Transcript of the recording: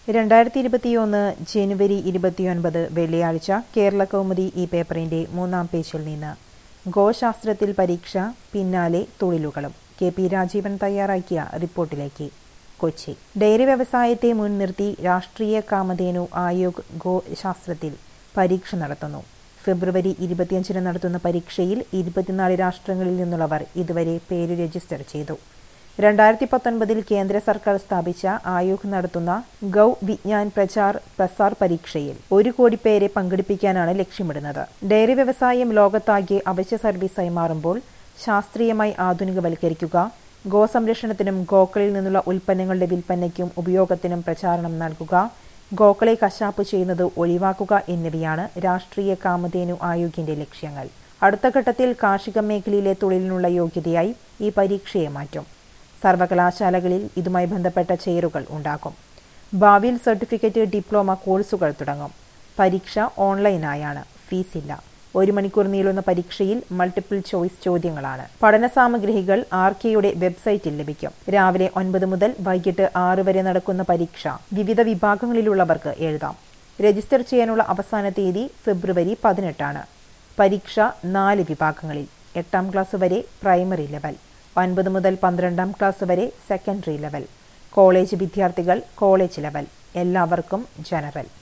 രണ്ടായിരത്തി ഇരുപത്തിയൊന്ന് ജനുവരി ഇരുപത്തിയൊൻപത് വെള്ളിയാഴ്ച കേരള കൗമുദി ഈ പേപ്പറിന്റെ മൂന്നാം പേജിൽ നിന്ന് ഗോശാസ്ത്രത്തിൽ പരീക്ഷ പിന്നാലെ തൊഴിലുകളും കെ പി രാജീവൻ തയ്യാറാക്കിയ റിപ്പോർട്ടിലേക്ക് കൊച്ചി ഡയറി വ്യവസായത്തെ മുൻനിർത്തി രാഷ്ട്രീയ കാമധേനു ആയോഗ് ഗോശാസ്ത്രത്തിൽ പരീക്ഷ നടത്തുന്നു ഫെബ്രുവരി ഇരുപത്തിയഞ്ചിന് നടത്തുന്ന പരീക്ഷയിൽ ഇരുപത്തിനാല് രാഷ്ട്രങ്ങളിൽ നിന്നുള്ളവർ ഇതുവരെ പേര് രജിസ്റ്റർ ചെയ്തു രണ്ടായിരത്തി പത്തൊൻപതിൽ കേന്ദ്ര സർക്കാർ സ്ഥാപിച്ച ആയോഗ് നടത്തുന്ന ഗൗ വിജ്ഞാൻ പ്രചാർ പ്രസാർ പരീക്ഷയിൽ ഒരു കോടി പേരെ പങ്കെടുപ്പിക്കാനാണ് ലക്ഷ്യമിടുന്നത് ഡയറി വ്യവസായം ലോകത്താകെ അവശ്യ സർവീസായി മാറുമ്പോൾ ശാസ്ത്രീയമായി ആധുനികവൽക്കരിക്കുക ഗോസംരക്ഷണത്തിനും ഗോക്കളിൽ നിന്നുള്ള ഉൽപ്പന്നങ്ങളുടെ വിൽപ്പനയ്ക്കും ഉപയോഗത്തിനും പ്രചാരണം നൽകുക ഗോക്കളെ കശാപ്പ് ചെയ്യുന്നത് ഒഴിവാക്കുക എന്നിവയാണ് രാഷ്ട്രീയ കാമധേനു ആയോഗിന്റെ ലക്ഷ്യങ്ങൾ അടുത്ത ഘട്ടത്തിൽ കാർഷിക മേഖലയിലെ തൊഴിലിനുള്ള യോഗ്യതയായി ഈ പരീക്ഷയെ മാറ്റും സർവകലാശാലകളിൽ ഇതുമായി ബന്ധപ്പെട്ട ചെയറുകൾ ഉണ്ടാകും ഭാവിയിൽ സർട്ടിഫിക്കറ്റ് ഡിപ്ലോമ കോഴ്സുകൾ തുടങ്ങും പരീക്ഷ ഓൺലൈനായാണ് ഫീസില്ല ഒരു മണിക്കൂർ നീളുന്ന പരീക്ഷയിൽ മൾട്ടിപ്പിൾ ചോയ്സ് ചോദ്യങ്ങളാണ് പഠന സാമഗ്രികൾ ആർ കെയുടെ വെബ്സൈറ്റിൽ ലഭിക്കും രാവിലെ ഒൻപത് മുതൽ വൈകിട്ട് ആറ് വരെ നടക്കുന്ന പരീക്ഷ വിവിധ വിഭാഗങ്ങളിലുള്ളവർക്ക് എഴുതാം രജിസ്റ്റർ ചെയ്യാനുള്ള അവസാന തീയതി ഫെബ്രുവരി പതിനെട്ടാണ് പരീക്ഷ നാല് വിഭാഗങ്ങളിൽ എട്ടാം ക്ലാസ് വരെ പ്രൈമറി ലെവൽ ഒൻപത് മുതൽ പന്ത്രണ്ടാം ക്ലാസ് വരെ സെക്കൻഡറി ലെവൽ കോളേജ് വിദ്യാർത്ഥികൾ കോളേജ് ലെവൽ എല്ലാവർക്കും ജനറൽ